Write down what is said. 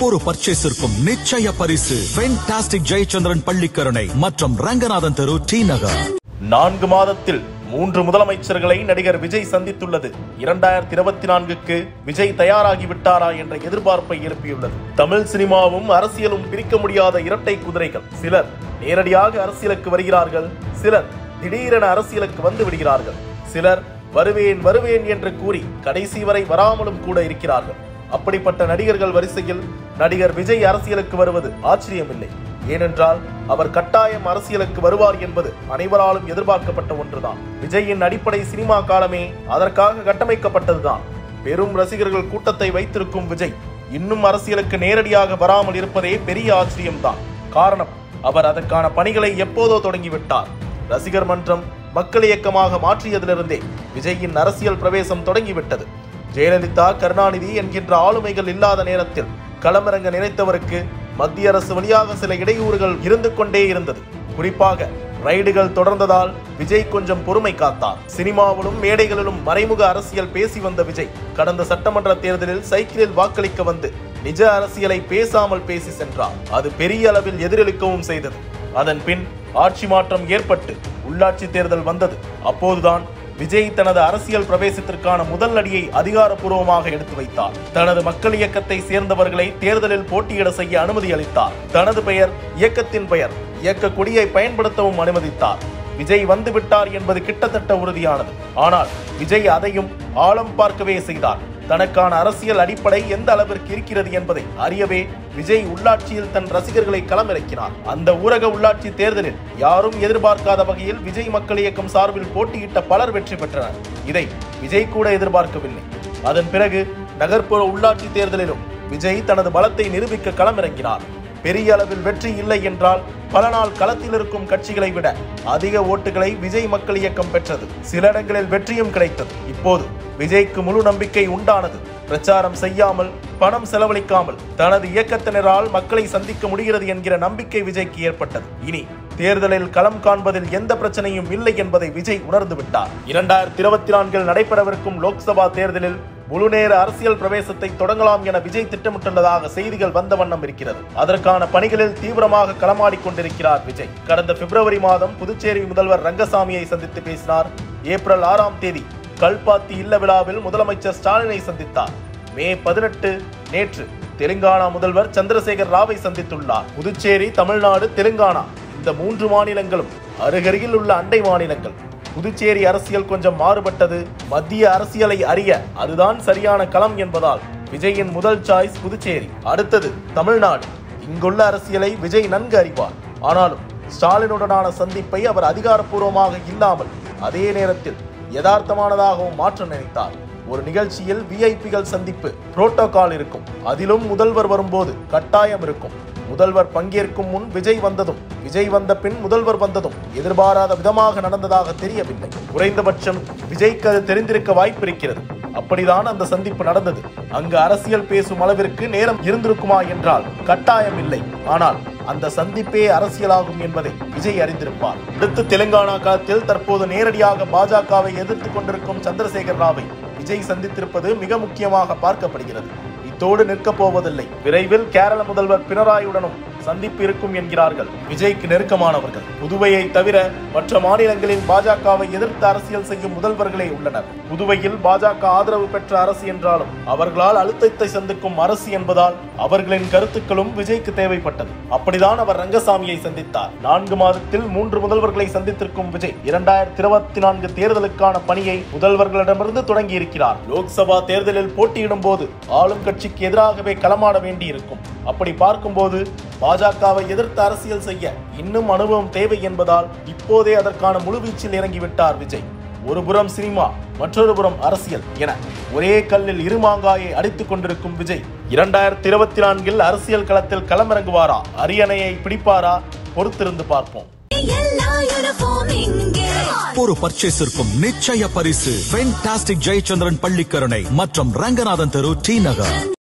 ஒவ்வொரு பர்ச்சேஸிற்கும் நிச்சய பரிசு ஃபென்டாஸ்டிக் ஜெயச்சந்திரன் பள்ளிக்கரணை மற்றும் ரங்கநாதன் தெரு டி நகர் நான்கு மாதத்தில் மூன்று முதலமைச்சர்களை நடிகர் விஜய் சந்தித்துள்ளது இரண்டாயிரத்தி இருபத்தி நான்குக்கு விஜய் தயாராகி விட்டாரா என்ற எதிர்பார்ப்பை எழுப்பியுள்ளது தமிழ் சினிமாவும் அரசியலும் பிரிக்க முடியாத இரட்டை குதிரைகள் சிலர் நேரடியாக அரசியலுக்கு வருகிறார்கள் சிலர் திடீரென அரசியலுக்கு வந்து விடுகிறார்கள் சிலர் வருவேன் வருவேன் என்று கூறி கடைசி வரை வராமலும் கூட இருக்கிறார்கள் அப்படிப்பட்ட நடிகர்கள் வரிசையில் நடிகர் விஜய் அரசியலுக்கு வருவது ஆச்சரியமில்லை ஏனென்றால் அவர் கட்டாயம் அரசியலுக்கு வருவார் என்பது அனைவராலும் எதிர்பார்க்கப்பட்ட ஒன்றுதான் விஜயின் அடிப்படை சினிமா காலமே அதற்காக கட்டமைக்கப்பட்டதுதான் பெரும் ரசிகர்கள் கூட்டத்தை வைத்திருக்கும் விஜய் இன்னும் அரசியலுக்கு நேரடியாக வராமல் இருப்பதே பெரிய ஆச்சரியம்தான் காரணம் அவர் அதற்கான பணிகளை எப்போதோ தொடங்கிவிட்டார் ரசிகர் மன்றம் மக்கள் இயக்கமாக மாற்றியதிலிருந்தே விஜயின் அரசியல் பிரவேசம் தொடங்கிவிட்டது ஜெயலலிதா கருணாநிதி என்கின்ற ஆளுமைகள் இல்லாத நேரத்தில் களமிறங்க நினைத்தவருக்கு மத்திய அரசு வழியாக சில இடையூறுகள் இருந்து கொண்டே இருந்தது குறிப்பாக ரைடுகள் தொடர்ந்ததால் விஜய் கொஞ்சம் பொறுமை காத்தார் சினிமாவிலும் மேடைகளிலும் மறைமுக அரசியல் பேசி வந்த விஜய் கடந்த சட்டமன்ற தேர்தலில் சைக்கிளில் வாக்களிக்க வந்து நிஜ அரசியலை பேசாமல் பேசி சென்றார் அது பெரிய அளவில் எதிரொலிக்கவும் செய்தது அதன் பின் ஆட்சி மாற்றம் ஏற்பட்டு உள்ளாட்சி தேர்தல் வந்தது அப்போதுதான் விஜய் தனது அரசியல் பிரவேசத்திற்கான முதல் அடியை அதிகாரப்பூர்வமாக எடுத்து வைத்தார் தனது மக்கள் இயக்கத்தை சேர்ந்தவர்களை தேர்தலில் போட்டியிட செய்ய அனுமதி அளித்தார் தனது பெயர் இயக்கத்தின் பெயர் இயக்க கொடியை பயன்படுத்தவும் அனுமதித்தார் விஜய் வந்து விட்டார் என்பது கிட்டத்தட்ட உறுதியானது ஆனால் விஜய் அதையும் ஆழம் பார்க்கவே செய்தார் தனக்கான அரசியல் அடிப்படை எந்த அளவிற்கு இருக்கிறது என்பதை அறியவே விஜய் உள்ளாட்சியில் தன் ரசிகர்களை களமிறக்கினார் அந்த ஊரக உள்ளாட்சி தேர்தலில் யாரும் எதிர்பார்க்காத வகையில் விஜய் மக்கள் இயக்கம் சார்பில் போட்டியிட்ட பலர் வெற்றி பெற்றனர் இதை விஜய் கூட எதிர்பார்க்கவில்லை அதன் பிறகு நகர்ப்புற உள்ளாட்சி தேர்தலிலும் விஜய் தனது பலத்தை நிரூபிக்க களமிறங்கினார் பெரிய அளவில் வெற்றி இல்லை என்றால் பல நாள் களத்தில் இருக்கும் கட்சிகளை விட அதிக ஓட்டுகளை விஜய் மக்கள் இயக்கம் பெற்றது சில இடங்களில் வெற்றியும் கிடைத்தது இப்போது விஜய்க்கு முழு நம்பிக்கை உண்டானது பிரச்சாரம் செய்யாமல் பணம் செலவழிக்காமல் தனது இயக்கத்தினரால் மக்களை சந்திக்க முடிகிறது என்கிற நம்பிக்கை விஜய்க்கு ஏற்பட்டது இனி தேர்தலில் களம் காண்பதில் எந்த பிரச்சனையும் இல்லை என்பதை விஜய் உணர்ந்து விட்டார் இரண்டாயிரத்தி இருபத்தி நான்கில் நடைபெறவிருக்கும் லோக்சபா தேர்தலில் முழுநேர அரசியல் பிரவேசத்தை தொடங்கலாம் என விஜய் திட்டமிட்டுள்ளதாக செய்திகள் வந்த வண்ணம் இருக்கிறது அதற்கான பணிகளில் தீவிரமாக களமாடிக் கொண்டிருக்கிறார் விஜய் கடந்த பிப்ரவரி மாதம் புதுச்சேரி முதல்வர் ரங்கசாமியை சந்தித்து பேசினார் ஏப்ரல் ஆறாம் தேதி கல்பாத்தி இல்ல விழாவில் முதலமைச்சர் ஸ்டாலினை சந்தித்தார் மே பதினெட்டு நேற்று தெலுங்கானா முதல்வர் சந்திரசேகர் ராவை சந்தித்துள்ளார் புதுச்சேரி தமிழ்நாடு தெலுங்கானா இந்த மூன்று மாநிலங்களும் அருகருகில் உள்ள அண்டை மாநிலங்கள் புதுச்சேரி அரசியல் கொஞ்சம் மாறுபட்டது மத்திய அரசியலை அறிய அதுதான் சரியான களம் என்பதால் விஜயின் முதல் சாய்ஸ் புதுச்சேரி அடுத்தது தமிழ்நாடு இங்குள்ள அரசியலை விஜய் நன்கு அறிவார் ஆனாலும் ஸ்டாலினுடனான சந்திப்பை அவர் அதிகாரப்பூர்வமாக இல்லாமல் அதே நேரத்தில் யதார்த்தமானதாகவும் மாற்ற நினைத்தார் ஒரு நிகழ்ச்சியில் விஐபிகள் சந்திப்பு புரோட்டோகால் இருக்கும் அதிலும் முதல்வர் வரும்போது கட்டாயம் இருக்கும் முதல்வர் பங்கேற்கும் முன் விஜய் வந்ததும் விஜய் வந்த பின் முதல்வர் வந்ததும் எதிர்பாராத விதமாக நடந்ததாக தெரியவில்லை குறைந்தபட்சம் விஜய்க்கு அது தெரிந்திருக்க வாய்ப்பிருக்கிறது அப்படிதான் அந்த சந்திப்பு நடந்தது அங்கு அரசியல் பேசும் அளவிற்கு நேரம் இருந்திருக்குமா என்றால் கட்டாயம் இல்லை ஆனால் அந்த சந்திப்பே அரசியலாகும் என்பதை விஜய் அறிந்திருப்பார் அடுத்து தெலுங்கானா களத்தில் தற்போது நேரடியாக பாஜகவை எதிர்த்து கொண்டிருக்கும் சந்திரசேகர் ராவை விஜய் சந்தித்திருப்பது மிக முக்கியமாக பார்க்கப்படுகிறது இத்தோடு நிற்கப் போவதில்லை விரைவில் கேரள முதல்வர் பினராயுடனும் சந்திப்பு இருக்கும் என்கிறார்கள் விஜய்க்கு நெருக்கமானவர்கள் புதுவையை தவிர மற்ற மாநிலங்களில் பாஜகவை எதிர்த்து அரசியல் செய்யும் முதல்வர்களே உள்ளனர் புதுவையில் பாஜக ஆதரவு பெற்ற அரசு என்றாலும் அவர்களால் அழுத்தத்தை சந்திக்கும் அரசு என்பதால் அவர்களின் கருத்துக்களும் விஜய்க்கு தேவைப்பட்டது அப்படிதான் அவர் ரங்கசாமியை சந்தித்தார் நான்கு மாதத்தில் மூன்று முதல்வர்களை சந்தித்திருக்கும் விஜய் இரண்டாயிரத்தி இருபத்தி நான்கு தேர்தலுக்கான பணியை முதல்வர்களிடமிருந்து தொடங்கி இருக்கிறார் லோக்சபா தேர்தலில் போட்டியிடும் போது ஆளும் கட்சிக்கு எதிராகவே களமாட வேண்டியிருக்கும் அப்படி பார்க்கும்போது பாஜகவை எதிர்த்து அரசியல் செய்ய இன்னும் அனுபவம் தேவை என்பதால் இப்போதே அதற்கான முழுவீச்சில் இறங்கிவிட்டார் விஜய் ஒரு புறம் சினிமா மற்றொரு புறம் அரசியல் என ஒரே கல்லில் இருமாங்காயை அடித்துக் கொண்டிருக்கும் விஜய் இரண்டாயிரத்தி இருபத்தி நான்கில் அரசியல் களத்தில் களமிறங்குவாரா அரியணையை பிடிப்பாரா பொறுத்திருந்து பார்ப்போம் எல்லா யூனிஃபார்ம் இங்கே ஒவ்வொரு பர்ச்சேஸிற்கும் நிச்சய பரிசு ஃபென்டாஸ்டிக் ஜெயச்சந்திரன் பள்ளிக்கரணை மற்றும் ரங்கநாதன் தெரு டி நகர்